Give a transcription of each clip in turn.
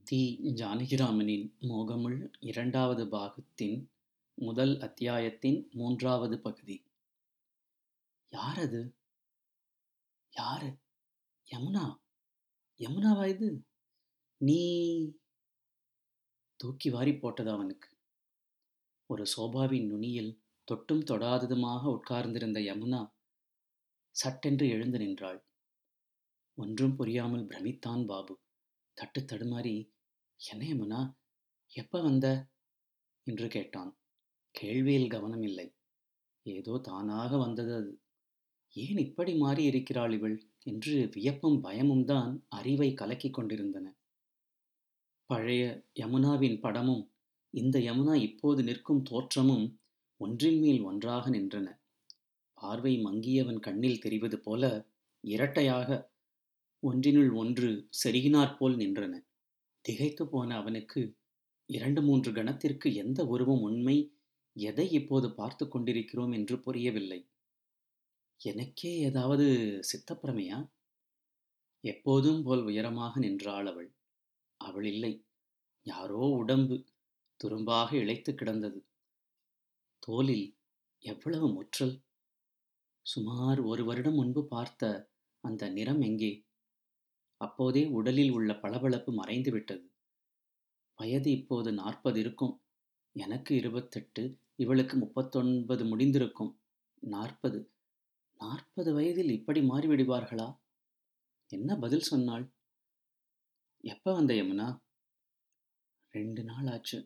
தி. ஜானகிராமனின் மோகமுள் இரண்டாவது பாகத்தின் முதல் அத்தியாயத்தின் மூன்றாவது பகுதி. யாரது? யாரு? யமுனா? யமுனாவா இது? நீ... தூக்கி வாரிப் போட்டது அவனுக்கு. ஒரு சோபாவின் நுனியில் தொட்டும் தொடாததுமாக உட்கார்ந்திருந்த யமுனா சட்டென்று எழுந்து நின்றாள். ஒன்றும் புரியாமல் பிரமித்தான் பாபு. தட்டு தடுமாறி என்ன யமுனா எப்ப வந்த என்று கேட்டான். கேள்வியில் கவனம் இல்லை. ஏதோ தானாக வந்தது அது. ஏன் இப்படி மாறி இருக்கிறாள் இவள் என்று வியப்பும் பயமும் தான் அறிவை கலக்கிக் கொண்டிருந்தன. பழைய யமுனாவின் படமும் இந்த யமுனா இப்போது நிற்கும் தோற்றமும் ஒன்றின் மேல் ஒன்றாக நின்றன. பார்வை மங்கியவன் கண்ணில் தெரிவது போல இரட்டையாக ஒன்றினுள் ஒன்று செருகினாற்போல் நின்றன. திகைத்துப் போன அவனுக்கு இரண்டு மூன்று கணத்திற்கு எந்த உருவம் உண்மை எதை இப்போது பார்த்து கொண்டிருக்கிறோம் என்று புரியவில்லை. எனக்கே ஏதாவது சித்தப்பிரமையா? எப்போதும் போல் உயரமாக நின்றாள் அவள். அவள் இல்லை. யாரோ உடம்பு துரும்பாக இளைத்துக் கிடந்தது. தோலில் எவ்வளவு முற்றல்! சுமார் ஒரு வருடம் முன்பு பார்த்த அந்த நிறம் எங்கே? அப்போதே உடலில் உள்ள பளபளப்பு மறைந்து விட்டது. வயது இப்போது நாற்பது இருக்கும். எனக்கு இருபத்தெட்டு இவளுக்கு முப்பத்தொன்பது முடிந்திருக்கும். நாற்பது நாற்பது வயதில் இப்படி மாறிவிடுவார்களா? என்ன பதில் சொன்னாள்? எப்ப வந்த யமுனா? ரெண்டு நாள் ஆச்சு.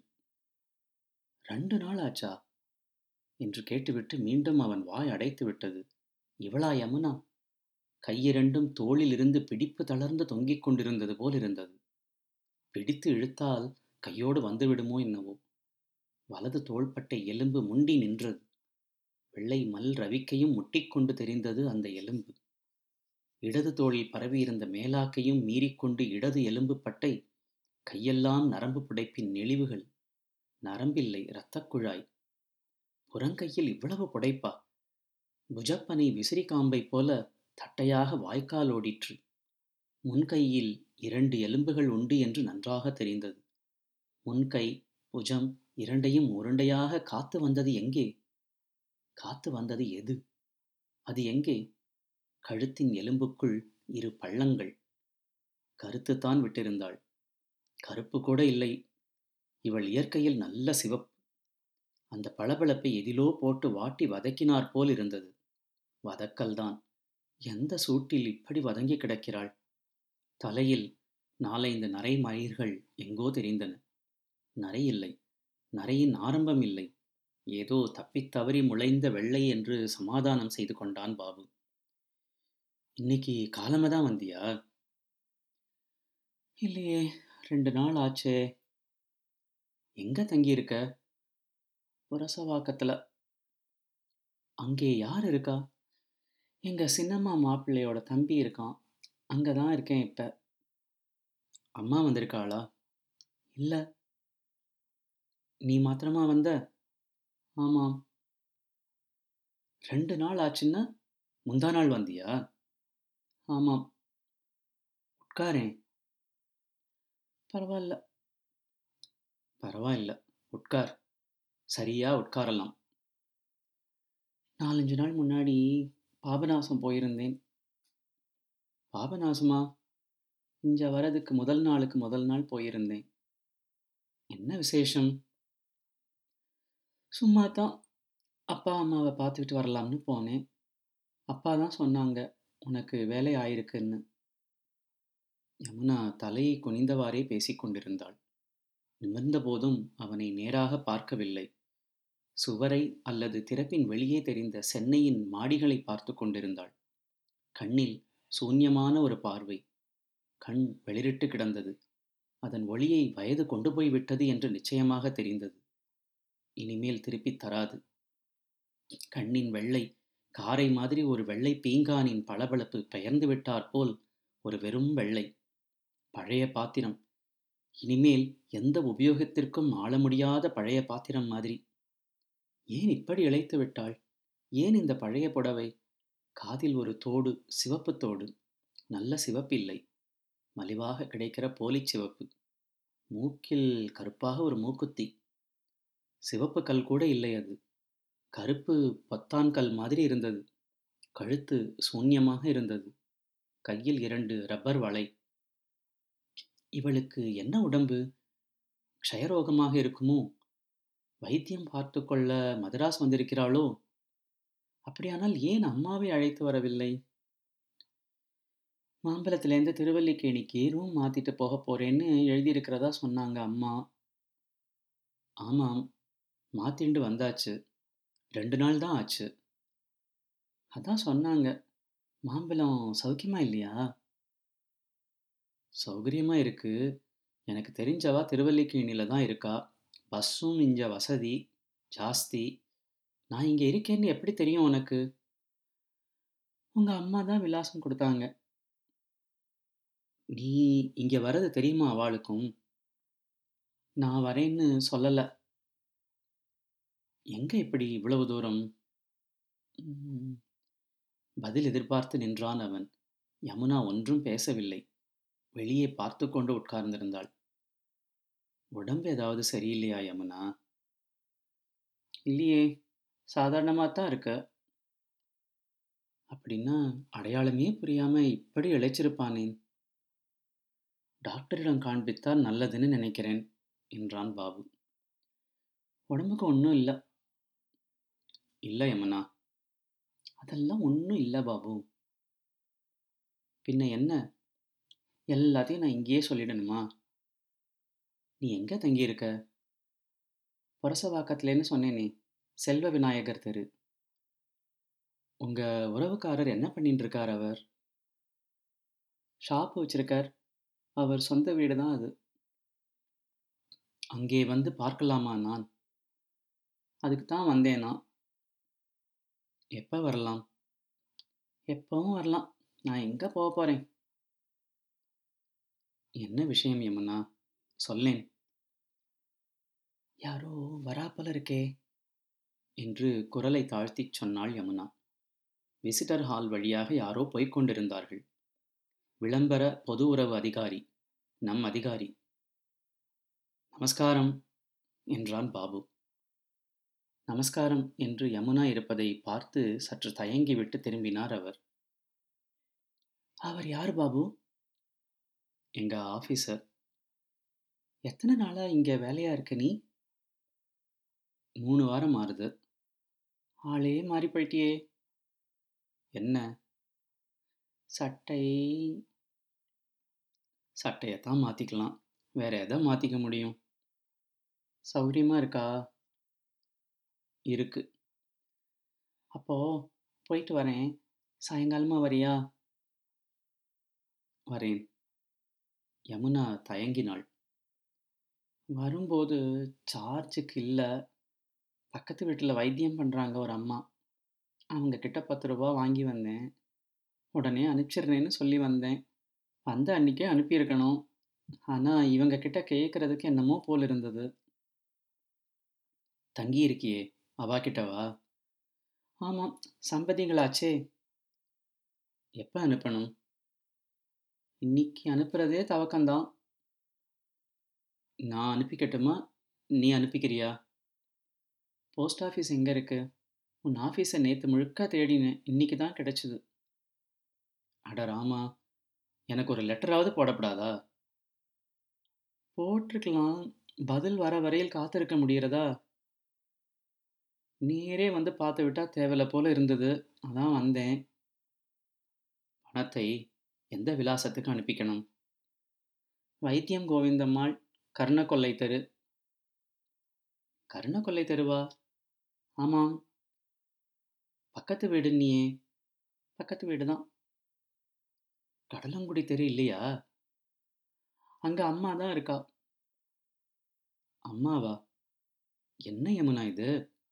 ரெண்டு நாள் ஆச்சா? என்று கேட்டுவிட்டு மீண்டும் அவன் வாய் அடைத்து விட்டது. இவளா யமுனா? கையிரண்டும் தோளிலிருந்து பிடிப்பு தளர்ந்து தொங்கிக் கொண்டிருந்தது போல் இருந்தது. பிடித்து இழுத்தால் கையோடு வந்துவிடுமோ என்னவோ. வலது தோள்பட்டை எலும்பு முண்டி நின்றது. வெள்ளை மல் ரவிக்கையும் முட்டிக்கொண்டு தெரிந்தது அந்த எலும்பு. இடது தோளில் பரவியிருந்த மேலாக்கையும் மீறிக்கொண்டு இடது எலும்பு பட்டை கையெல்லாம் நரம்பு புடைப்பின் நெளிவுகள். நரம்பில்லை இரத்தக் குழாய். புறங்கையில் இவ்வளவு புடைப்பா? புஜப்பனை விசிறி காம்பைப் போல தட்டையாக வாய்க்கால் ஓடிற்று. முன்கையில் இரண்டு எலும்புகள் உண்டு என்று நன்றாக தெரிந்தது. முன்கை, புஜம் இரண்டையும் உருண்டையாக காத்து வந்தது எங்கே? காத்து வந்தது எது? அது எங்கே? கழுத்தின் எலும்புக்குள் இரு பள்ளங்கள். கருத்துத்தான் விட்டிருந்தாள். கருப்பு கூட இல்லை. இவள் இயற்கையில் நல்ல சிவப்பு. அந்த பளபளப்பை எதிலோ போட்டு வாட்டி வதக்கினாற்போல் இருந்தது. வதக்கல்தான். எந்த சூட்டில் இப்படி வதங்கி கிடக்கிறாள்? தலையில் நாலைந்து நரை மயிர்கள் எங்கோ தெரிந்தன. நரையில்லை. நரையின் ஆரம்பம் இல்லை. ஏதோ தப்பித் தவறி முளைந்த வெள்ளை என்று சமாதானம் செய்து கொண்டான் பாபு. இன்னைக்கு காலமாதான் வந்தியா? இல்லையே ரெண்டு நாள் ஆச்சே. எங்க தங்கியிருக்க? புரசவாக்கத்துல. அங்கே யார் இருக்கா? எங்க சின்னம்மா மாப்பிள்ளையோட தம்பி இருக்கான். அங்கதான் இருக்கேன் இப்ப. அம்மா வந்திருக்காளா? இல்ல. நீ மாத்திரமா வந்த? ஆமாம். ரெண்டு நாள் ஆச்சுன்னா முந்தா நாள் வந்தியா? ஆமாம். உட்காரேன். பரவாயில்ல. பரவாயில்ல. உட்கார். சரியா உட்காரலாம். நாலஞ்சு நாள் முன்னாடி பாபநாசம் போயிருந்தேன். பாபநாசமா? இங்க வரதுக்கு முதல் நாளுக்கு முதல் நாள் போயிருந்தேன். என்ன விசேஷம்? சும்மா தான் அப்பா அம்மாவை பார்த்துக்கிட்டு வரலாம்னு போனேன். அப்பா தான் சொன்னாங்க உனக்கு வேலை ஆயிருக்குன்னு. யமுனா தலையை குனிந்தவாறே பேசிக் கொண்டிருந்தாள். நிமிர்ந்த போதும் அவனை நேராக பார்க்கவில்லை. சுவரை அல்லது திறப்பின் வெளியே தெரிந்த சென்னையின் மாடிகளை பார்த்து கொண்டிருந்தாள். கண்ணில் சூன்யமான ஒரு பார்வை. கண் வெளிரிட்டு கிடந்தது. அதன் ஒளியை வயது கொண்டு போய் விட்டது என்று நிச்சயமாக தெரிந்தது. இனிமேல் திருப்பித் தராது. கண்ணின் வெள்ளை காரை மாதிரி ஒரு வெள்ளை பீங்கானின் பளபளப்பு பெயர்ந்து விட்டாற்போல் ஒரு வெறும் வெள்ளை. பழைய பாத்திரம். இனிமேல் எந்த உபயோகத்திற்கும் ஆள முடியாத பழைய பாத்திரம் மாதிரி. ஏன் இப்படி இளைத்து விட்டாள்? ஏன் இந்த பழைய புடவை? காதில் ஒரு தோடு சிவப்புத் தோடு. நல்ல சிவப்பில்லை. மலிவாக கிடைக்கிற போலிச் சிவப்பு. மூக்கில் கருப்பாக ஒரு மூக்குத்தி சிவப்பு கல் கூட இல்லை அது கருப்பு பொத்தான் கல் மாதிரி இருந்தது கழுத்து சூன்யமாக இருந்தது கையில் இரண்டு ரப்பர் வளை இவளுக்கு என்ன உடம்பு க்ஷயரோகமாக இருக்குமோ வைத்தியம் பார்த்து கொள்ள மதராஸ் வந்திருக்கிறாளோ அப்படியானால் ஏன் அம்மாவை அழைத்து வரவில்லை மாம்பழத்துலேருந்து திருவல்லிக்கேணிக்கு ரூம் மாற்றிட்டு போக போகிறேன்னு எழுதியிருக்கிறதா சொன்னாங்க அம்மா ஆமாம் மாற்றிண்டு வந்தாச்சு ரெண்டு நாள் தான் ஆச்சு அதான் சொன்னாங்க மாம்பழம் சௌக்கியமா இல்லையா சௌகரியமா இருக்கு எனக்கு தெரிஞ்சவா திருவல்லிக்கேணியில் தான் இருக்கா பஸ்ஸும் இங்கே வசதி ஜாஸ்தி நான் இங்கே இருக்கேன்னு எப்படி தெரியும் உனக்கு உங்கள் அம்மா தான் விலாசம் கொடுத்தாங்க நீ இங்கே வர்றது தெரியுமா அவளுக்கும் நான் வரேன்னு சொல்லலை எங்கே இப்படி இவ்வளவு தூரம் ம், பதில் எதிர்பார்த்து நின்றான் அவன் யமுனா ஒன்றும் பேசவில்லை வெளியே பார்த்து கொண்டு உட்கார்ந்திருந்தாள் உடம்பு ஏதாவது சரியில்லையா யமுனா இல்லையே சாதாரணமாக தான் இருக்க அப்படின்னா அடையாளமே புரியாம இப்படி இழைச்சிருப்பானேன் டாக்டரிடம் காண்பித்தால் நல்லதுன்னு நினைக்கிறேன் என்றான் பாபு உடம்புக்கு ஒன்றும் இல்லை இல்லை யமுனா அதெல்லாம் ஒன்றும் இல்லை பாபு பின்ன என்ன எல்லாத்தையும் நான் இங்கேயே சொல்லிடணுமா நீ எங்கே தங்கியிருக்க புரசவாக்கத்துலேன்னு சொன்னேனே செல்வ விநாயகர் தெரு உங்க உறவுக்காரர் என்ன பண்ணிட்டு இருக்கார் அவர் ஷாப் வச்சிருக்கார் அவர் சொந்த வீடு தான் அது அங்கே வந்து பார்க்கலாமா நான் அதுக்கு தான் வந்தேன் நான் எப்போ வரலாம் எப்பவும் வரலாம் நான் எங்கே போக போகிறேன் என்ன விஷயம் யமுனா சொல்லேன் யாரோ வராப்பல இருக்கே என்று குரலை தாழ்த்திச் சொன்னாள் யமுனா விசிட்டர் ஹால் வழியாக யாரோ போய்க் கொண்டிருந்தார்கள் விளம்பர பொது உறவு அதிகாரி நம் அதிகாரி நமஸ்காரம் என்றான் பாபு நமஸ்காரம் என்று யமுனா இருப்பதை பார்த்து சற்று தயங்கிவிட்டு திரும்பினார் அவர் அவர் யார் பாபு எங்க ஆபீசர் எத்தனை நாளா இங்க வேலையா இருக்க நீ மூணு வாரம் ஆறுது ஆளே மாறி போயிட்டியே என்ன சட்டை சட்டையத்தான் மாத்திக்கலாம் வேற எதை மாத்திக்க முடியும் சௌகரியமா இருக்கா இருக்கு அப்போ போயிட்டு வரேன் சாயங்காலமா வரியா வரேன் யமுனா தயங்கினாள் வரும்போது சார்ஜுக்கு இல்லை பக்கத்து வீட்டில் வைத்தியம் பண்ணுறாங்க ஒரு அம்மா அவங்க கிட்ட பத்து ரூபா வாங்கி வந்தேன் உடனே அனுப்பிச்சிடுறேன்னு சொல்லி வந்தேன் வந்த அன்னைக்கே அனுப்பியிருக்கணும் ஆனால் இவங்க கிட்ட கேட்குறதுக்கு என்னமோ போல் இருந்தது தங்கி இருக்கியே அவா கிட்டவா ஆமாம் சம்பதிகளாச்சே எப்போ அனுப்பணும் இன்னைக்கு அனுப்புறதே தவக்கம்தான் நான் அனுப்பிக்கட்டுமா நீ அனுப்பிக்கிறியா போஸ்ட் ஆஃபீஸ் எங்கே இருக்கு உன் ஆஃபீஸை நேற்று முழுக்க தேடினேன் இன்னைக்கு தான் கிடைச்சிது அட ராமா எனக்கு ஒரு லெட்டராவது போடப்படாதா போட்டிருக்கலாம் பதில் வர வரையில் காத்திருக்க முடியறதா நேரே வந்து பார்த்து விட்டா தேவையில்ல போல இருந்தது அதான் வந்தேன் பணத்தை எந்த விலாசத்துக்கு அனுப்பிக்கணும் வைத்தியம் கோவிந்தம்மாள் கர்ணக்கொல்லை தெரு கர்ணக்கொல்லை தெருவா ஆமாம் பக்கத்து வீடு நீயே பக்கத்து வீடு தான் கடலங்குடி தெரு இல்லையா அங்க அம்மா தான் இருக்கா அம்மாவா என்ன யமுனா இது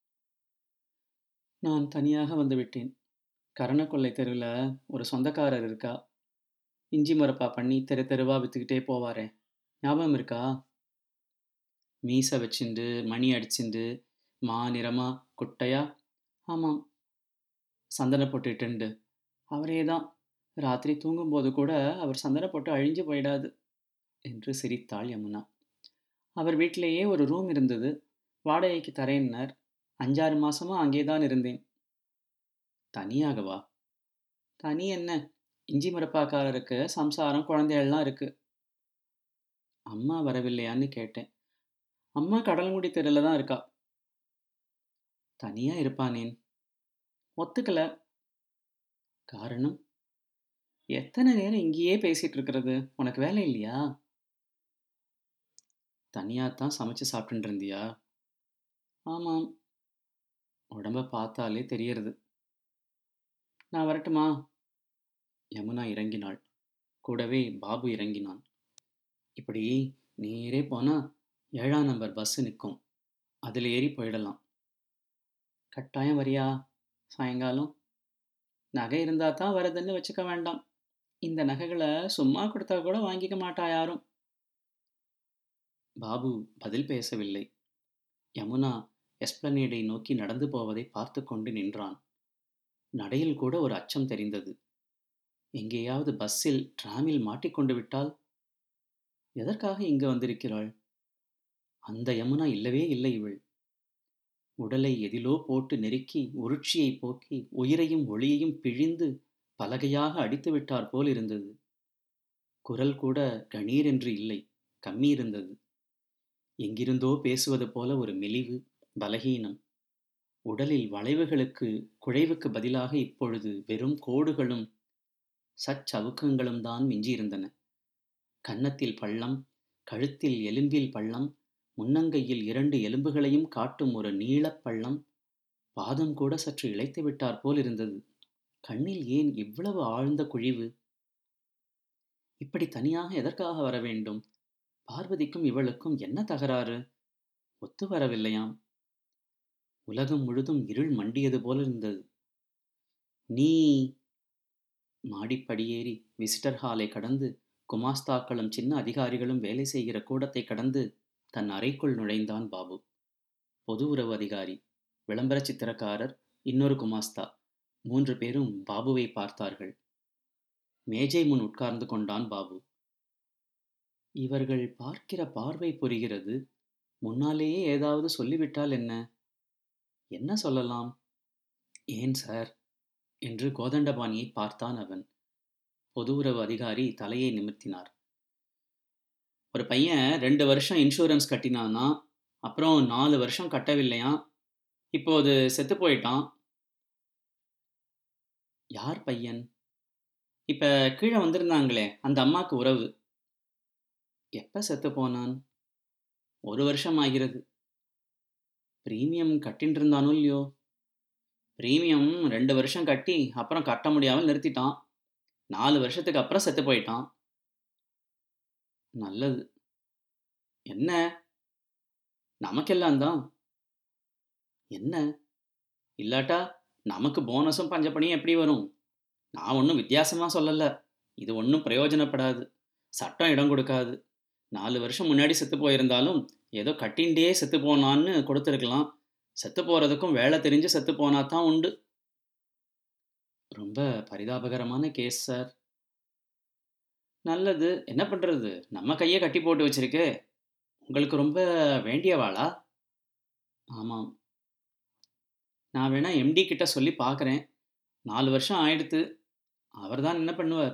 நான் தனியாக வந்து விட்டேன் கரணக்கொல்லை தெருவில் ஒரு சொந்தக்காரர் இருக்கா இஞ்சி முறப்பா பண்ணி தெரு தெருவா வித்துக்கிட்டே போவாரே ஞாபகம் இருக்கா மீசை வச்சுண்டு மணி அடிச்சுண்டு மா நிறமா குட்டையா ஆமாம் சந்தன போட்டுட்டுண்டு அவரே தான் ராத்திரி தூங்கும்போது கூட அவர் சந்தன போட்டு அழிஞ்சு போயிடாது என்று சிரித்தாள் யமுனா அவர் வீட்டிலேயே ஒரு ரூம் இருந்தது வாடகைக்கு தரேன்னார் அஞ்சாறு மாசமா அங்கே தான் இருந்தேன் தனியாகவா தனி என்ன இஞ்சி மரப்பாக்காரருக்கு சம்சாரம் குழந்தைகள்லாம் இருக்கு அம்மா வரவில்லையான்னு கேட்டேன் அம்மா கடல்முடி தெருல தான் இருக்கா தனியா இருப்பானேன் ஒத்துக்கல காரணம் எத்தனை நேரம் இங்கேயே பேசிட்டு இருக்கிறது உனக்கு வேலை இல்லையா தனியா தான் சமைச்சு சாப்பிட்டுட்டு இருந்தியா ஆமாம் உடம்ப பார்த்தாலே தெரியறது நான் வரட்டுமா யமுனா இறங்கினாள் கூடவே பாபு இறங்கினான் இப்படி நேரே போனா ஏழாம் நம்பர் பஸ் நிற்கும் அதில் ஏறி போயிடலாம் கட்டாயம் வரியா சாயங்காலம் நகை இருந்தா தான் வருதுன்னு வச்சுக்க வேண்டாம் இந்த நகைகளை சும்மா கொடுத்தா கூட வாங்கிக்க மாட்டா யாரும் பாபு பதில் பேசவில்லை யமுனா எஸ்பிளனேடை நோக்கி நடந்து போவதை பார்த்து கொண்டு நின்றான் நடையில் கூட ஒரு அச்சம் தெரிந்தது எங்கேயாவது பஸ்ஸில் டிராமில் மாட்டிக்கொண்டு விட்டால் எதற்காக இங்கு வந்திருக்கிறாள் அந்த யமுனா இல்லவே இல்லை இவள் உடலை எதிலோ போட்டு நெருக்கி உருட்சியை போக்கி உயிரையும் ஒளியையும் பிழிந்து பலகையாக அடித்து விட்டார் போல் இருந்தது குரல் கூட கணீர் என்று இல்லை கம்மி இருந்தது எங்கிருந்தோ பேசுவது போல ஒரு மெலிவு பலகீனம் உடலில் வளைவுகளுக்கு குழைவுக்கு பதிலாக இப்பொழுது வெறும் கோடுகளும் சச்சவுக்கங்களும் தான் மிஞ்சியிருந்தன கன்னத்தில் பள்ளம் கழுத்தில் எலும்பில் பள்ளம் முன்னங்கையில் இரண்டு எலும்புகளையும் காட்டும் ஒரு நீளப் பள்ளம் பாதம் கூட சற்று இழைத்து விட்டார் போல் இருந்தது கண்ணில் ஏன் இவ்வளவு ஆழ்ந்த குழிவு இப்படி தனியாக எதற்காக வர வேண்டும் பார்வதிக்கும் இவளுக்கும் என்ன தகராறு ஒத்து வரவில்லையாம் உலகம் முழுதும் இருள் மண்டியது போல இருந்தது நீ மாடிப்படியேறி விசிட்டர் ஹாலை கடந்து குமாஸ்தாக்களும் சின்ன அதிகாரிகளும் வேலை செய்கிற கூடத்தை கடந்து தன் அறைக்குள் நுழைந்தான் பாபு பொது உறவு அதிகாரி விளம்பர சித்திரக்காரர் இன்னொரு குமாஸ்தா மூன்று பேரும் பாபுவை பார்த்தார்கள் மேஜை முன் உட்கார்ந்து கொண்டான் பாபு இவர்கள் பார்க்கிற பார்வை புரிகிறது முன்னாலேயே ஏதாவது சொல்லிவிட்டால் என்ன என்ன சொல்லலாம் ஏன் சார் என்று கோதண்டபாணியை பார்த்தான் அவன் பொது உறவு அதிகாரி தலையை நிமிர்த்தினார் ஒரு பையன் ரெண்டு வருஷம் இன்சூரன்ஸ் கட்டினானா அப்புறம் நாலு வருஷம் கட்டவில்லையா இப்போது செத்து போயிட்டான் யார் பையன் இப்ப கீழே வந்திருந்தாங்களே அந்த அம்மாக்கு உறவு எப்ப செத்து போனான் ஒரு வருஷம் ஆகிறது பிரீமியம் கட்டின்னு இருந்தானோ இல்லையோ பிரீமியம் ரெண்டு வருஷம் கட்டி அப்புறம் கட்ட முடியாமல் நிறுத்திட்டான் நாலு வருஷத்துக்கு அப்புறம் செத்து போயிட்டான் நல்லது என்ன நமக்கெல்லாம் தான் என்ன இல்லாட்டா நமக்கு போனஸும் பஞ்சப்பணியும் எப்படி வரும் நான் ஒன்றும் வித்தியாசமாக சொல்லலை இது ஒன்றும் பிரயோஜனப்படாது சட்டம் இடம் கொடுக்காது நாலு வருஷம் முன்னாடி செத்து போயிருந்தாலும் ஏதோ கட்டின்டே செத்து போனான்னு கொடுத்துருக்கலாம் செத்து போகிறதுக்கும் வேலை தெரிஞ்சு செத்து போனா தான் உண்டு ரொம்ப பரிதாபகரமான கேஸ் சார் நல்லது என்ன பண்ணுறது நம்ம கையை கட்டி போட்டு வச்சிருக்கே உங்களுக்கு ரொம்ப வேண்டியவாளா ஆமாம் நான் வேணா எம்டி கிட்ட சொல்லி பார்க்குறேன் நாலு வருஷம் ஆயிடுத்து அவர் தான் என்ன பண்ணுவார்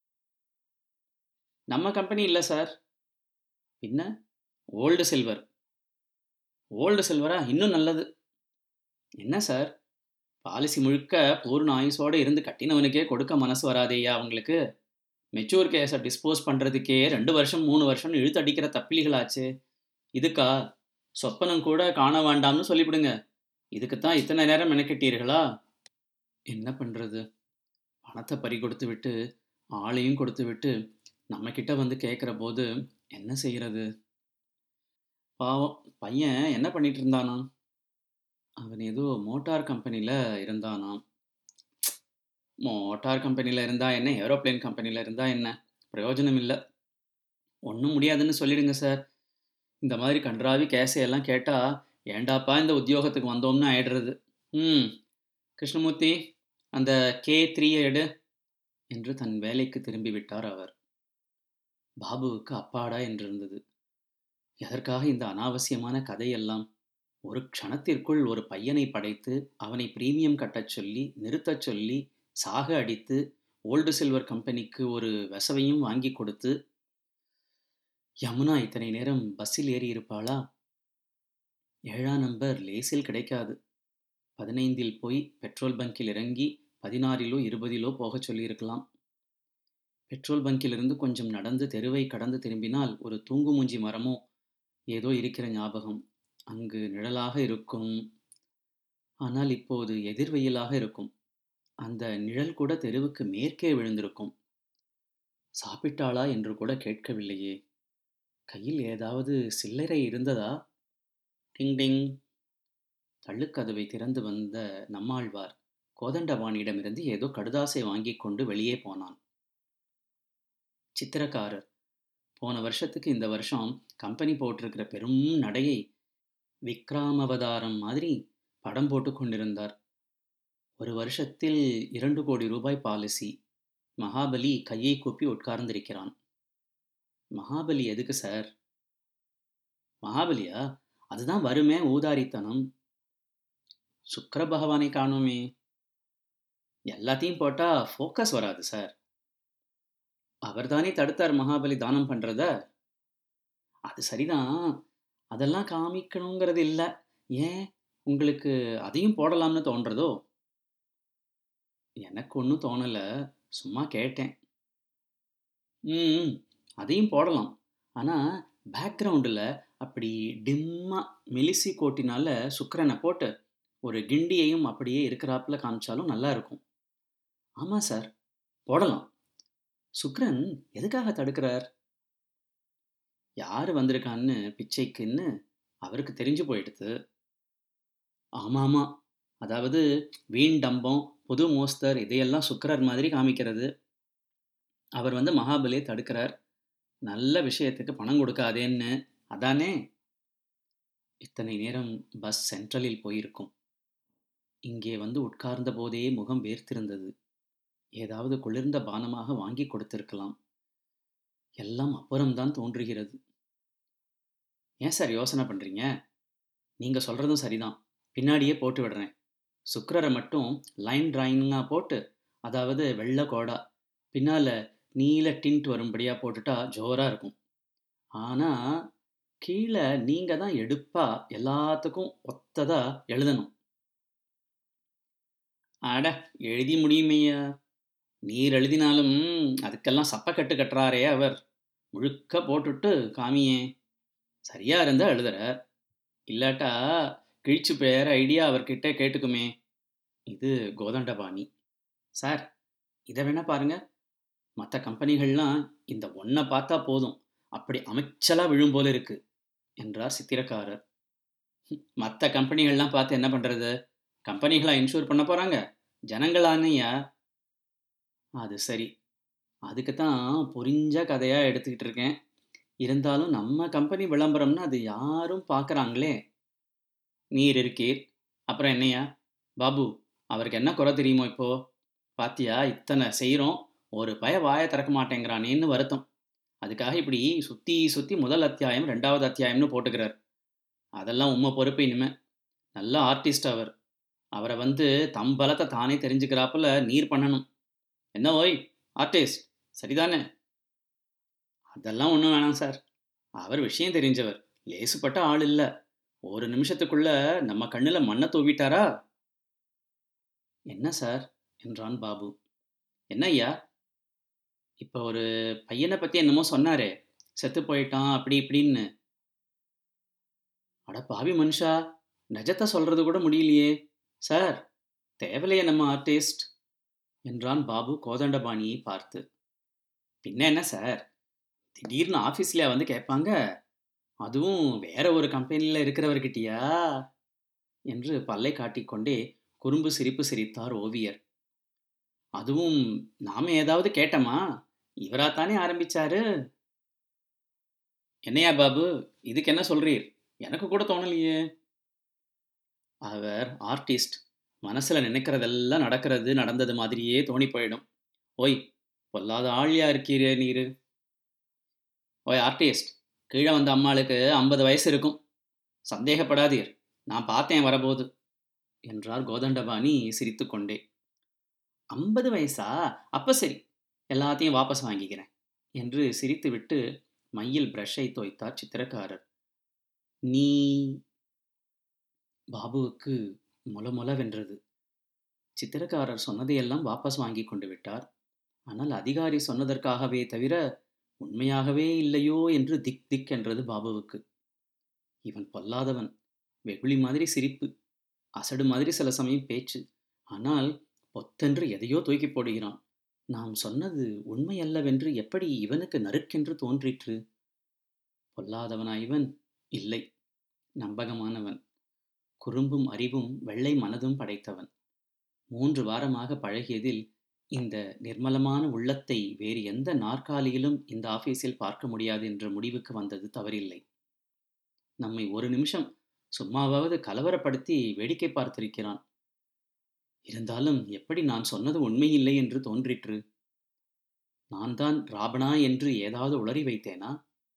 நம்ம கம்பெனி இல்லை சார் பின்ன ஓல்டு சில்வர் ஓல்டு சில்வரா இன்னும் நல்லது என்ன சார் பாலிசி முழுக்க பூர்ண ஆயுசோடு இருந்து கட்டினவனுக்கே கொடுக்க மனசு வராதேயா அவங்களுக்கு மெச்சூர் கேஸை டிஸ்போஸ் பண்ணுறதுக்கே ரெண்டு வருஷம் மூணு வருஷம் இழுத்து அடிக்கிற தப்பிலிகளாச்சு இதுக்கா சொப்பனம் கூட காண வேண்டாம்னு சொல்லிவிடுங்க இதுக்குத்தான் இத்தனை நேரம் மெனக்கெட்டீர்களா என்ன பண்ணுறது பணத்தை பறி கொடுத்து விட்டு ஆளையும் கொடுத்து விட்டு நம்மக்கிட்ட வந்து கேட்குற போது என்ன செய்கிறது பாவம் பையன் என்ன பண்ணிட்டு இருந்தானாம் அவன் ஏதோ மோட்டார் கம்பெனியில் இருந்தானாம் மோட்டார் கம்பெனியில் இருந்தா என்ன ஏரோப்ளேன் கம்பெனியில் இருந்தா என்ன பிரயோஜனம் இல்லை ஒன்றும் முடியாதுன்னு சொல்லிடுங்க சார் இந்த மாதிரி கன்றாவி கேஸையெல்லாம் கேட்டால் ஏண்டாப்பா இந்த உத்தியோகத்துக்கு வந்தோம்னு ஆயிடுறது ம் கிருஷ்ணமூர்த்தி அந்த கே த்ரீயை எடு என்று தன் வேலைக்கு திரும்பி விட்டார் அவர் பாபுவுக்கு அப்பாடா என்றிருந்தது எதற்காக இந்த அனாவசியமான கதையெல்லாம் ஒரு க்ஷணத்திற்குள் ஒரு பையனை படைத்து அவனை பிரீமியம் கட்டச் சொல்லி நிறுத்தச் சொல்லி சாக அடித்து ஓல்டு சில்வர் கம்பெனிக்கு ஒரு வெசவையும் வாங்கி கொடுத்து யமுனா இத்தனை நேரம் பஸ்ஸில் ஏறி இருப்பாளா ஏழாம் நம்பர் லேசில் கிடைக்காது பதினைந்தில் போய் பெட்ரோல் பங்கில் இறங்கி பதினாறிலோ இருபதிலோ போகச் சொல்லியிருக்கலாம் பெட்ரோல் பங்கிலிருந்து கொஞ்சம் நடந்து தெருவை கடந்து திரும்பினால் ஒரு தூங்குமூஞ்சி மரமோ ஏதோ இருக்கிற ஞாபகம் அங்கு நிழலாக இருக்கும் ஆனால் இப்போது எதிர்வெயிலாக இருக்கும் அந்த நிழல் கூட தெருவுக்கு மேற்கே விழுந்திருக்கும் சாப்பிட்டாளா என்று கூட கேட்கவில்லையே கையில் ஏதாவது சில்லறை இருந்ததா டிங் டிங் தள்ளுக்கதவை திறந்து வந்த நம்மாழ்வார் கோதண்டபாணியிடமிருந்து ஏதோ கடுதாசை வாங்கி கொண்டு வெளியே போனான் சித்திரக்காரர் போன வருஷத்துக்கு இந்த வருஷம் கம்பெனி போட்டிருக்கிற பெரும் நடையை விக்ராமவதாரம் மாதிரி படம் போட்டு கொண்டிருந்தார் ஒரு வருஷத்தில் இரண்டு கோடி ரூபாய் பாலிசி மகாபலி கையை கூப்பி உட்கார்ந்திருக்கிறான் மகாபலி எதுக்கு சார் மகாபலியா அதுதான் வருமே ஊதாரித்தனம் சுக்கர பகவானை காணோமே எல்லாத்தையும் போட்டா ஃபோக்கஸ் வராது சார் அவர் தானே தடுத்தார் மகாபலி தானம் பண்றத அது சரிதான் அதெல்லாம் காமிக்கணுங்கிறது இல்லை ஏன் உங்களுக்கு அதையும் போடலாம்னு தோன்றதோ எனக்கு ஒன்றும் தோணலை சும்மா கேட்டேன் ம் அதையும் போடலாம் ஆனால் பேக்ரவுண்டில் அப்படி டிம்மாக மெலிசி கோட்டினால சுக்கரனை போட்டு ஒரு கிண்டியையும் அப்படியே இருக்கிறாப்புல காமிச்சாலும் நல்லா இருக்கும் ஆமாம் சார் போடலாம் சுக்ரன் எதுக்காக தடுக்கிறார் யார் வந்திருக்கான்னு பிச்சைக்குன்னு அவருக்கு தெரிஞ்சு போயிடுது ஆமாமா அதாவது வீண் டம்பம் புது மோஸ்தர் இதையெல்லாம் சுக்கரர் மாதிரி காமிக்கிறது அவர் வந்து மகாபலியை தடுக்கிறார் நல்ல விஷயத்துக்கு பணம் கொடுக்காதேன்னு அதானே இத்தனை நேரம் பஸ் சென்ட்ரலில் போயிருக்கும் இங்கே வந்து உட்கார்ந்த போதே முகம் வேர்த்திருந்தது ஏதாவது குளிர்ந்த பானமாக வாங்கி கொடுத்திருக்கலாம் எல்லாம் அப்புறம்தான் தோன்றுகிறது ஏன் சார் யோசனை பண்ணுறீங்க நீங்கள் சொல்கிறதும் சரிதான் பின்னாடியே போட்டு விடுறேன் சுக்கரரை மட்டும் லைன் டிராயிங்காக போட்டு அதாவது வெள்ளை கோடா பின்னால் நீல டிண்ட் வரும்படியாக போட்டுட்டா ஜோராக இருக்கும் ஆனால் கீழே நீங்கள் தான் எடுப்பாக எல்லாத்துக்கும் ஒத்ததாக எழுதணும் அட எழுதி முடியுமையா நீர் எழுதினாலும் அதுக்கெல்லாம் சப்பக்கட்டு கட்டுறாரே அவர் முழுக்க போட்டுட்டு காமியே சரியா இருந்தா எழுதுற இல்லாட்டா கிழிச்சு பேர் ஐடியா அவர்கிட்ட கேட்டுக்குமே இது கோதண்டபாணி சார் இதை வேணா பாருங்க மற்ற கம்பெனிகள்லாம் இந்த ஒன்றை பார்த்தா போதும் அப்படி அமைச்சலா விழும் போல இருக்கு என்றார் சித்திரக்காரர் மற்ற கம்பெனிகள்லாம் பார்த்து என்ன பண்ணுறது கம்பெனிகளா இன்சூர் பண்ண போகிறாங்க ஜனங்களானையா அது சரி அதுக்கு தான் புரிஞ்ச கதையாக எடுத்துக்கிட்டு இருக்கேன் இருந்தாலும் நம்ம கம்பெனி விளம்பரம்னு அது யாரும் பார்க்குறாங்களே நீர் இருக்கீர் அப்புறம் என்னையா பாபு அவருக்கு என்ன குறை தெரியுமோ இப்போ பாத்தியா இத்தனை செய்கிறோம் ஒரு பய வாயை திறக்க மாட்டேங்கிறானேன்னு வருத்தம் அதுக்காக இப்படி சுற்றி சுற்றி முதல் அத்தியாயம் ரெண்டாவது அத்தியாயம்னு போட்டுக்கிறார் அதெல்லாம் உண்மை பொறுப்பு இனிமே நல்ல ஆர்டிஸ்ட் அவர் அவரை வந்து தம்பலத்தை தானே தெரிஞ்சுக்கிறாப்புல நீர் பண்ணணும் என்ன ஓய் ஆர்டிஸ்ட் சரிதானே அதெல்லாம் ஒன்றும் வேணாம் சார் அவர் விஷயம் தெரிஞ்சவர் லேசுப்பட்ட ஆள் இல்லை ஒரு நிமிஷத்துக்குள்ள நம்ம கண்ணில் மண்ணை தூவிட்டாரா என்ன சார் என்றான் பாபு என்ன ஐயா இப்போ ஒரு பையனை பற்றி என்னமோ சொன்னாரே செத்து போயிட்டான் அப்படி இப்படின்னு அட பாவி மனுஷா நிஜத்தை சொல்றது கூட முடியலையே சார் தேவலையே நம்ம ஆர்டிஸ்ட் என்றான் பாபு கோதண்டபாணியை பார்த்து பின்ன என்ன சார் திடீர்னு ஆஃபீஸ்ல வந்து கேட்பாங்க அதுவும் வேற ஒரு கம்பெனியில் இருக்கிறவர்கிட்டயா என்று பல்லை காட்டிக்கொண்டே குறும்பு சிரிப்பு சிரித்தார் ஓவியர் அதுவும் நாம ஏதாவது கேட்டோமா இவராத்தானே ஆரம்பிச்சாரு என்னையா பாபு இதுக்கு என்ன சொல்றீர் எனக்கு கூட தோணலையே அவர் ஆர்டிஸ்ட் மனசுல நினைக்கிறதெல்லாம் நடக்கிறது நடந்தது மாதிரியே தோணி போயிடும் ஓய் பொல்லாத ஆழியா இருக்கீரே நீரு ஓய் ஆர்டிஸ்ட் கீழே வந்த அம்மாளுக்கு ஐம்பது வயசு இருக்கும் சந்தேகப்படாதீர் நான் பார்த்தேன் வரபோது என்றார் கோதண்டபாணி சிரித்துக்கொண்டே ஐம்பது வயசா அப்ப சரி எல்லாத்தையும் வாபஸ் வாங்கிக்கிறேன் என்று சிரித்துவிட்டு மையில் பிரஷை தோய்த்தார் சித்திரக்காரர் நீ பாபுவுக்கு மொல மொல வென்றது சித்திரக்காரர் சொன்னதையெல்லாம் வாபஸ் வாங்கி கொண்டு விட்டார் ஆனால் அதிகாரி சொன்னதற்காகவே தவிர உண்மையாகவே இல்லையோ என்று திக் திக் என்றது பாபுவுக்கு இவன் பொல்லாதவன் வெகுளி மாதிரி சிரிப்பு அசடு மாதிரி சில சமயம் பேச்சு ஆனால் பொத்தென்று எதையோ தூக்கி போடுகிறான் நாம் சொன்னது உண்மையல்லவென்று எப்படி இவனுக்கு நறுக்கென்று தோன்றிற்று பொல்லாதவனா இவன் இல்லை நம்பகமானவன் குறும்பும் அறிவும் வெள்ளை மனதும் படைத்தவன் மூன்று வாரமாக பழகியதில் இந்த நிர்மலமான உள்ளத்தை வேறு எந்த நாற்காலியிலும் இந்த ஆபீஸில் பார்க்க முடியாது என்ற முடிவுக்கு வந்தது தவறில்லை நம்மை ஒரு நிமிஷம் சும்மாவாவது கலவரப்படுத்தி வேடிக்கை பார்த்திருக்கிறான் இருந்தாலும் எப்படி நான் சொன்னது உண்மையில்லை என்று தோன்றிற்று நான் தான் ராபணா என்று ஏதாவது உளறி வைத்தேனா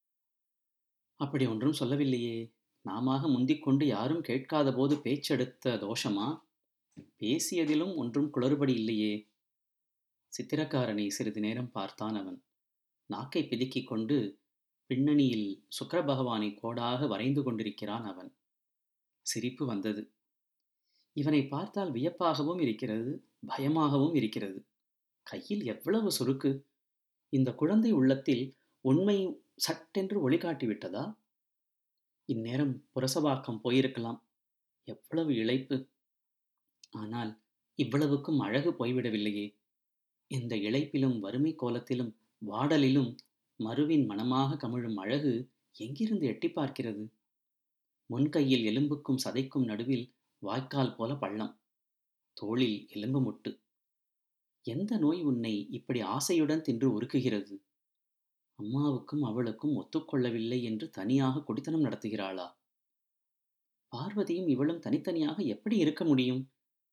அப்படி ஒன்றும் சொல்லவில்லையே நாம முந்திக்கொண்டு யாரும் கேட்காத போது பேச்செடுத்த தோஷமா பேசியதிலும் ஒன்றும் குளறுபடி இல்லையே சித்திரக்காரனை சிறிது நேரம் பார்த்தான் அவன் நாக்கை பிதுக்கிக் கொண்டு பின்னணியில் சுக்கர பகவானை கோடாக வரைந்து கொண்டிருக்கிறான் அவன் சிரிப்பு வந்தது இவனை பார்த்தால் வியப்பாகவும் இருக்கிறது பயமாகவும் இருக்கிறது கையில் எவ்வளவு சுருக்கு இந்த குழந்தை உள்ளத்தில் உண்மை சட்டென்று ஒளிகாட்டிவிட்டதா இந்நேரம் புரசவாக்கம் போயிருக்கலாம் எவ்வளவு இழைப்பு ஆனால் இவ்வளவுக்கும் அழகு போய்விடவில்லையே இந்த இழைப்பிலும் வறுமை கோலத்திலும் வாடலிலும் மறுவின் மனமாக கமிழும் அழகு எங்கிருந்து எட்டி பார்க்கிறது முன்கையில் எலும்புக்கும் சதைக்கும் நடுவில் வாய்க்கால் போல பள்ளம் தோளில் எலும்பு முட்டு எந்த நோய் உன்னை இப்படி ஆசையுடன் தின்று உருக்குகிறது அம்மாவுக்கும் அவளுக்கும் ஒத்துக்கொள்ளவில்லை என்று தனியாக குடித்தனம் நடத்துகிறாளா பார்வதியும் இவளும் தனித்தனியாக எப்படி இருக்க முடியும்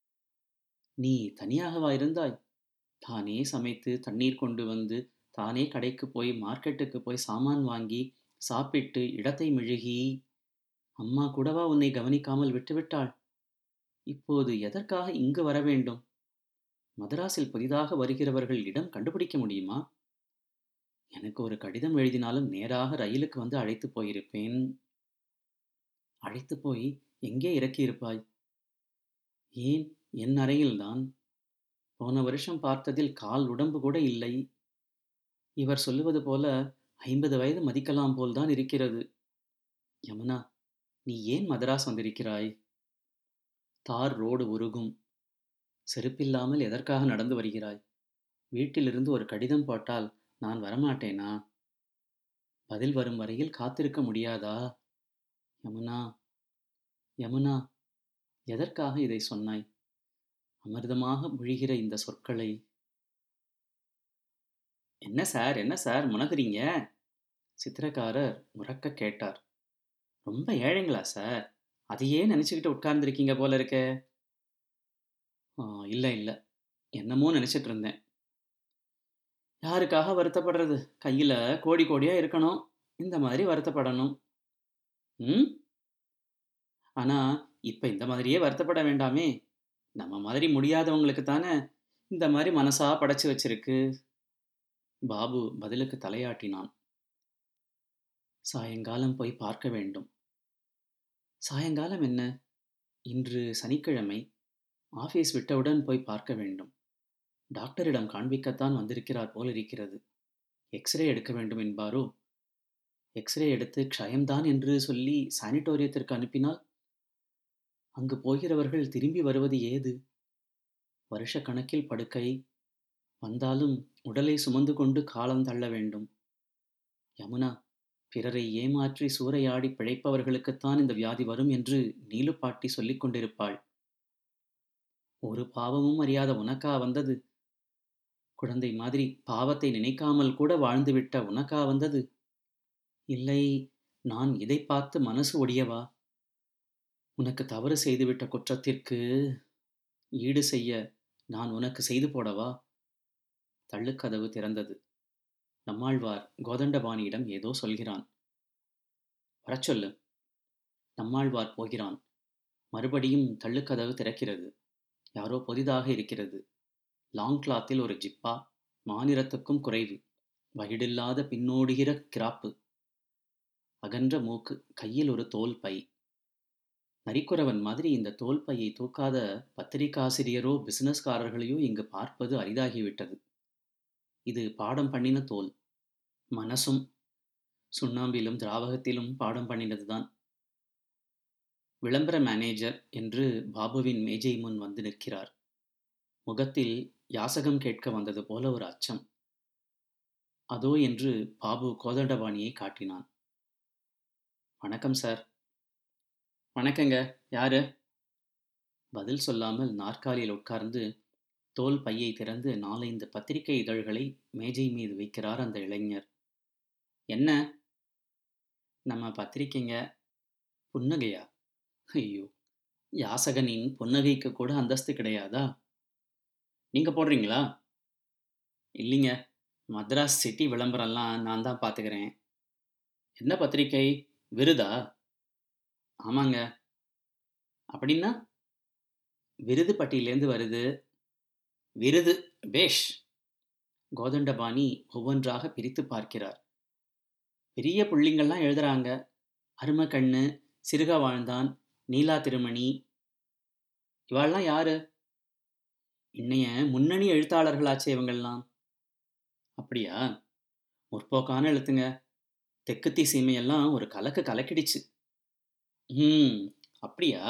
நீ தனியாகவா இருந்தாய் தானே சமைத்து தண்ணீர் கொண்டு வந்து தானே கடைக்கு போய் மார்க்கெட்டுக்கு போய் சாமான் வாங்கி சாப்பிட்டு இடத்தை மிழுகி அம்மா கூடவா உன்னை கவனிக்காமல் விட்டுவிட்டாள் இப்போது எதற்காக இங்கு வர வேண்டும் மதராஸில் புதிதாக வருகிறவர்கள் இடம் கண்டுபிடிக்க முடியுமா எனக்கு ஒரு கடிதம் எழுதினாலும் நேராக ரயிலுக்கு வந்து அழைத்து போயிருப்பேன் அழைத்து போய் எங்கே இறக்கியிருப்பாய் ஏன் என் அறையில்தான் போன வருஷம் பார்த்ததில் கால் உடம்பு கூட இல்லை இவர் சொல்லுவது போல ஐம்பது வயது மதிக்கலாம் போல்தான் இருக்கிறது யமுனா நீ ஏன் மதராஸ் வந்திருக்கிறாய் தார் ரோடு உருகும் செருப்பில்லாமல் எதற்காக நடந்து வருகிறாய் வீட்டிலிருந்து ஒரு கடிதம் போட்டால் நான் வரமாட்டேனா பதில் வரும் வரையில் காத்திருக்க முடியாதா யமுனா யமுனா எதற்காக இதை சொன்னாய் அமிர்தமாக முழிகிற இந்த சொற்களை என்ன சார் என்ன சார் முனகுறீங்க சித்திரக்காரர் முறக்க கேட்டார் ரொம்ப ஏழைங்களா சார் அதையே நினச்சிக்கிட்டு உட்கார்ந்துருக்கீங்க போல இருக்க இல்லை இல்லை என்னமோ நினச்சிட்டு இருந்தேன் யாருக்காக வருத்தப்படுறது கையில் கோடி கோடியாக இருக்கணும் இந்த மாதிரி வருத்தப்படணும் ம் ஆனால் இப்போ இந்த மாதிரியே வருத்தப்பட வேண்டாமே நம்ம மாதிரி முடியாதவங்களுக்கு தானே இந்த மாதிரி மனசா படைச்சு வச்சிருக்கு பாபு பதிலுக்கு தலையாட்டினான் சாயங்காலம் போய் பார்க்க வேண்டும் சாயங்காலம் என்ன இன்று சனிக்கிழமை ஆஃபீஸ் விட்டவுடன் போய் பார்க்க வேண்டும் டாக்டரிடம் காண்பிக்கத்தான் வந்திருக்கிறார் போல் இருக்கிறது எக்ஸ்ரே எடுக்க வேண்டும் என்பாரோ எக்ஸ்ரே எடுத்து க்ஷயம்தான் என்று சொல்லி சானிட்டோரியத்திற்கு அனுப்பினால் அங்கு போகிறவர்கள் திரும்பி வருவது ஏது வருஷ கணக்கில் படுக்கை வந்தாலும் உடலை சுமந்து கொண்டு காலம் தள்ள வேண்டும் யமுனா பிறரை ஏமாற்றி சூறையாடி பிழைப்பவர்களுக்குத்தான் இந்த வியாதி வரும் என்று நீலுப்பாட்டி சொல்லிக் கொண்டிருப்பாள் ஒரு பாவமும் அறியாத உனக்கா வந்தது குழந்தை மாதிரி பாவத்தை நினைக்காமல் கூட வாழ்ந்துவிட்ட உனக்கா வந்தது இல்லை நான் இதை பார்த்து மனசு ஒடியவா உனக்கு தவறு செய்துவிட்ட குற்றத்திற்கு ஈடு செய்ய நான் உனக்கு செய்து போடவா தள்ளுக்கதவு திறந்தது நம்மாழ்வார் கோதண்டபாணியிடம் ஏதோ சொல்கிறான் வரச் சொல்லு நம்மாழ்வார் போகிறான் மறுபடியும் தள்ளுக்கதவு திறக்கிறது யாரோ புதிதாக இருக்கிறது லாங் கிளாத்தில் ஒரு ஜிப்பா மாநிறத்துக்கும் குறைவு வகிடில்லாத பின்னோடுகிற கிராப்பு அகன்ற மூக்கு கையில் ஒரு தோல் பை நரிக்குறவன் மாதிரி இந்த தோல் பையை தூக்காத பத்திரிகாசிரியரோ பிசினஸ்காரர்களையோ இங்கு பார்ப்பது அரிதாகிவிட்டது இது பாடம் பண்ணின தோல் மனசும் சுண்ணாம்பிலும் திராவகத்திலும் பாடம் பண்ணினதுதான் விளம்பர மேனேஜர் என்று பாபுவின் மேஜை முன் வந்து நிற்கிறார் முகத்தில் யாசகம் கேட்க வந்தது போல ஒரு அச்சம் அதோ என்று பாபு கோதண்டபாணியை காட்டினான் வணக்கம் சார் வணக்கங்க யாரு பதில் சொல்லாமல் நாற்காலியில் உட்கார்ந்து தோல் பையை திறந்து நாலைந்து பத்திரிகை இதழ்களை மேஜை மீது வைக்கிறார் அந்த இளைஞர் என்ன நம்ம பத்திரிக்கைங்க புன்னகையா ஐயோ யாசகனின் புன்னகைக்கு கூட அந்தஸ்து கிடையாதா நீங்கள் போடுறீங்களா இல்லைங்க மദ്രാஸ் சிட்டி விளம்பரம்லாம் நான் தான் பார்த்துக்கிறேன் என்ன பத்திரிக்கை விருதா ஆமாங்க அப்படின்னா விருது பட்டியலேருந்து வருது விருது பேஷ் கோதண்டபாணி ஒவ்வொன்றாக பிரித்து பார்க்கிறார் பெரிய புள்ளிங்கள்லாம் எழுதுறாங்க அரும கண்ணு சிறுக வாழ்ந்தான் நீலா திருமணி இவாள்லாம் யாரு இன்னைய முன்னணி எழுத்தாளர்களாச்சே இவங்கள்லாம் அப்படியா முற்போக்கான எழுத்துங்க தெக்குத்தி சீமையெல்லாம் ஒரு கலக்கு கலக்கிடுச்சு ம் அப்படியா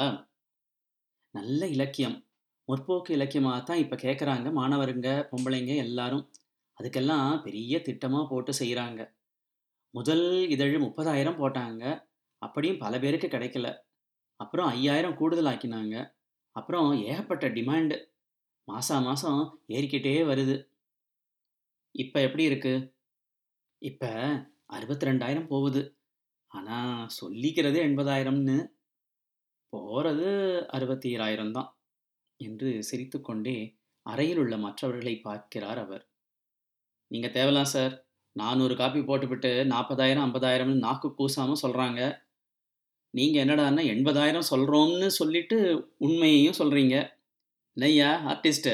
நல்ல இலக்கியம் முற்போக்கு இலக்கியமாக தான் இப்போ கேட்குறாங்க மாணவருங்க பொம்பளைங்க எல்லாரும் அதுக்கெல்லாம் பெரிய திட்டமாக போட்டு செய்கிறாங்க முதல் இதழ் முப்பதாயிரம் போட்டாங்க அப்படியும் பல பேருக்கு கிடைக்கல அப்புறம் ஐயாயிரம் கூடுதல் ஆக்கினாங்க அப்புறம் ஏகப்பட்ட டிமாண்டு மாதம் மாதம் ஏறிக்கிட்டே வருது இப்போ எப்படி இருக்கு இப்போ அறுபத்தி ரெண்டாயிரம் போகுது ஆனால் சொல்லிக்கிறது எண்பதாயிரம்னு போகிறது அறுபத்தி ஏழாயிரம் தான் என்று சிரித்துக்கொண்டே அறையில் உள்ள மற்றவர்களை பார்க்கிறார் அவர் நீங்கள் தேவலாம் சார் நானூறு காப்பி போட்டுவிட்டு நாற்பதாயிரம் ஐம்பதாயிரம்னு நாக்கு கூசாமல் சொல்கிறாங்க நீங்கள் என்னடான்னா எண்பதாயிரம் சொல்கிறோம்னு சொல்லிட்டு உண்மையையும் சொல்கிறீங்க இல்லையா ஆர்டிஸ்ட்டு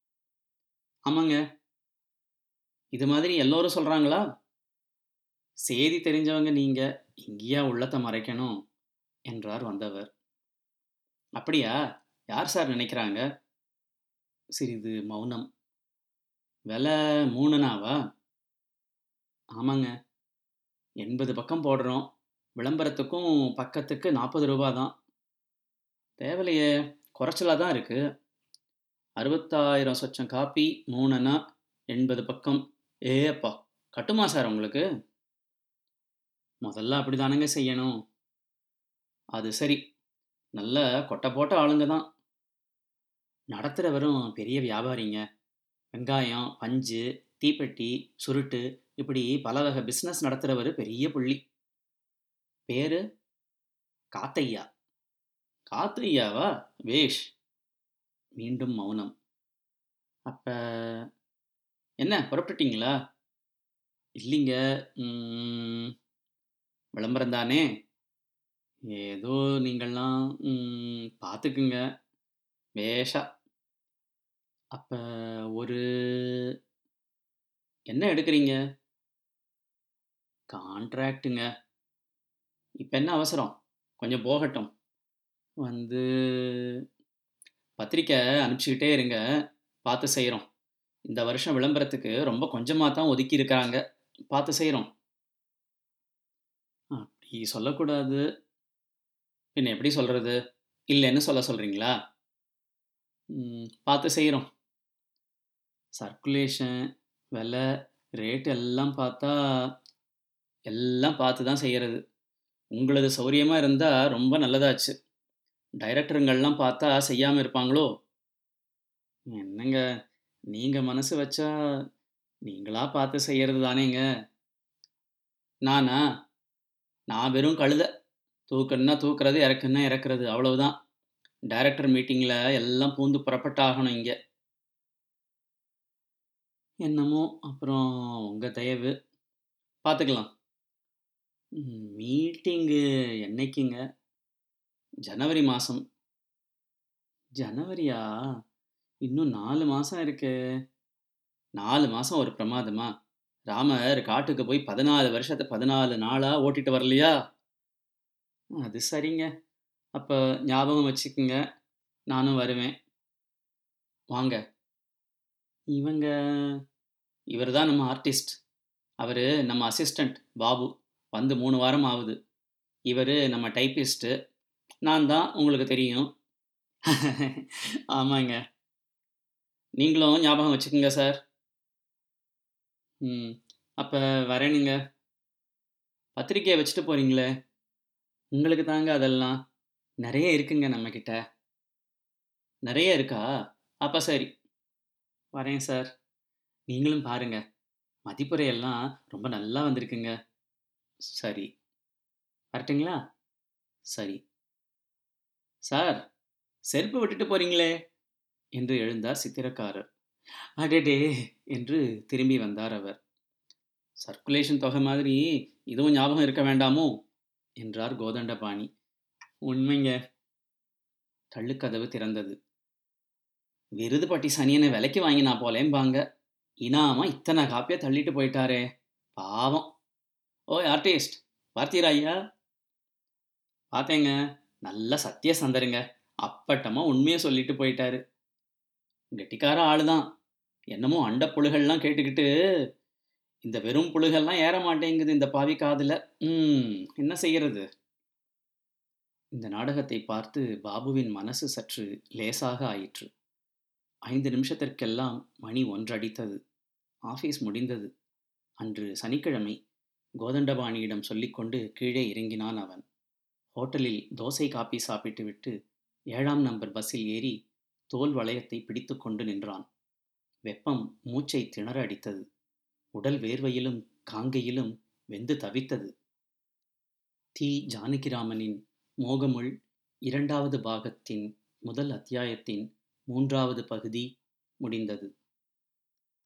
ஆமாங்க இது மாதிரி எல்லோரும் சொல்கிறாங்களா செய்தி தெரிஞ்சவங்க நீங்கள் இங்கேயா உள்ளத்தை மறைக்கணும் என்றார் வந்தவர் அப்படியா யார் சார் நினைக்கிறாங்க சிறிது மௌனம் விலை மூணுனாவா ஆமாங்க எண்பது பக்கம் போடுறோம் விளம்பரத்துக்கும் பக்கத்துக்கு நாற்பது ரூபா தான் தேவையில்லையே குறைச்சலாக தான் இருக்குது அறுபத்தாயிரம் சொச்சம் காப்பி மூணுனா எண்பது பக்கம் ஏ அப்பா கட்டுமா சார் உங்களுக்கு முதல்ல அப்படி தானங்க செய்யணும் அது சரி நல்ல கொட்டை போட்ட ஆளுங்க தான் நடத்துகிறவரும் பெரிய வியாபாரிங்க வெங்காயம் பஞ்சு தீப்பெட்டி சுருட்டு இப்படி பல வகை பிஸ்னஸ் நடத்துகிறவர் பெரிய புள்ளி பேரு காத்தையா காத்தையாவா வேஷ் மீண்டும் மௌனம் அப்ப என்ன புறப்பட்டுட்டீங்களா இல்லைங்க ம், விளம்பரம் தானே ஏதோ நீங்கள்லாம் ம், பார்த்துக்குங்க வேஷா அப்ப ஒரு என்ன எடுக்கிறீங்க கான்ட்ராக்ட்டுங்க இப்போ என்ன அவசரம் கொஞ்சம் போகட்டும் வந்து பத்திரிக்கை அனுப்பிச்சிக்கிட்டே இருங்க பார்த்து செய்கிறோம் இந்த வருஷம் விளம்பரத்துக்கு ரொம்ப கொஞ்சமாக தான் ஒதுக்கி இருக்காங்க பார்த்து செய்கிறோம் அப்படி சொல்லக்கூடாது பின்ன எப்படி சொல்கிறது இல்லைன்னு சொல்ல சொல்கிறீங்களா பார்த்து செய்கிறோம் சர்க்குலேஷன் விலை ரேட் எல்லாம் பார்த்தா எல்லாம் பார்த்து தான் செய்கிறது உங்களது சௌரியமாக இருந்தால் ரொம்ப நல்லதாச்சு டைரக்டருங்கள்லாம் பார்த்தா செய்யாமல் இருப்பாங்களோ என்னங்க நீங்கள் மனசு வச்சா நீங்களா பார்த்து செய்கிறது தானேங்க நானா நான் வெறும் கழுத தூக்கணுன்னா தூக்குறது இறக்குன்னா இறக்குறது அவ்வளவுதான் டைரக்டர் மீட்டிங்கில் எல்லாம் பூந்து புறப்பட்டாகணும் இங்கே என்னமோ அப்புறம் உங்கள் தயவு பார்த்துக்கலாம் ம், மீட்டிங்கு என்னைக்குங்க? ஜனவரி மாசம். ஜனவரியா? இன்னும் 4 மாசம் இருக்கே. 4 மாசம் ஒரு பிரமாதமா? ராமர் காட்டுக்கு போய் 14 வருஷத்த 14 நாளா ஓட்டிட்டு வரலையா? அது சரிங்க. அப்ப ஞாபகம் வச்சுக்குங்க. நானும் வருவேன். வாங்க. இவங்க இவர் தான் நம்ம ஆர்டிஸ்ட். அவரு நம்ம அசிஸ்டன்ட் பாபு. வந்து 3 வாரம் ஆவுது. இவரு நம்ம டைப்பிஸ்ட்டு. நான் தான் உங்களுக்கு தெரியும். ஆமாங்க. நீங்களும் ஞாபகம் வச்சுக்குங்க சார். ம். அப்ப வரேனுங்க. பத்திரிக்கைய வச்சுட்டு போறீங்களே. உங்களுக்கு தாங்க அதெல்லாம். நெறைய இருக்குங்க நம்மகிட்ட. நெறைய இருக்கா? அப்ப சரி. வரேன் சார். நீங்களும் பாருங்க. மதிப்புரை எல்லாம் ரொம்ப நல்லா வந்திருக்குங்க. சரி. வரட்டுங்களா? சரி. சார், செருப்பு விட்டுட்டு போறீங்களே! என்று எழுந்தார் சித்திரக்காரர். அடடே! என்று திரும்பி வந்தார் அவர். சர்க்குலேஷன் தொகை மாதிரி இதுவும் ஞாபகம் இருக்க வேண்டாமோ? என்றார் கோதண்டபாணி. உண்மைங்க. தள்ளுக்கதவு திறந்தது. விருதுப்பட்டி சனியன விலைக்கு வாங்கினா போலேம்பாங்க. இனாமா இத்தனை காப்பிய தள்ளிட்டு போயிட்டாரே. பாவம். ஓய் ஆர்டிஸ்ட், பார்த்தீரா ஐயா? பார்த்தேங்க. நல்ல சத்தியசந்தருங்க. அப்பட்டமா உண்மைய சொல்லிட்டு போயிட்டாரு. கெட்டிக்கார ஆளுதான். என்னமோ அண்டப் புழுகெல்லாம் கேட்டுக்கிட்டு, இந்த வெறும் புழுகெல்லாம் ஏற மாட்டேங்குது இந்த பாவி காதுல. ம். என்ன செய்யறது? இந்த நாடகத்தை பார்த்து பாபுவின் மனசு சற்று லேசாக ஆயிற்று. 5 நிமிஷத்திற்கெல்லாம் மணி ஒன்றடித்தது. ஆபீஸ் முடிந்தது. அன்று சனிக்கிழமை. கோதண்டபாணியிடம் சொல்லிக்கொண்டு கீழே இறங்கினான் அவன். ஹோட்டலில் தோசை காபி சாப்பிட்டுவிட்டு 7ஆம் நம்பர் பஸ்ஸில் ஏறி தோல் வளையத்தை பிடித்துக்கொண்டு நின்றான். வெப்பம் மூச்சை திணற அடித்தது. உடல் வேர்வையிலும் காங்கையிலும் வெந்து தவித்தது. தி. ஜானகிராமனின் மோகமுள் இரண்டாவது பாகத்தின் முதல் அத்தியாயத்தின் மூன்றாவது பகுதி முடிந்தது.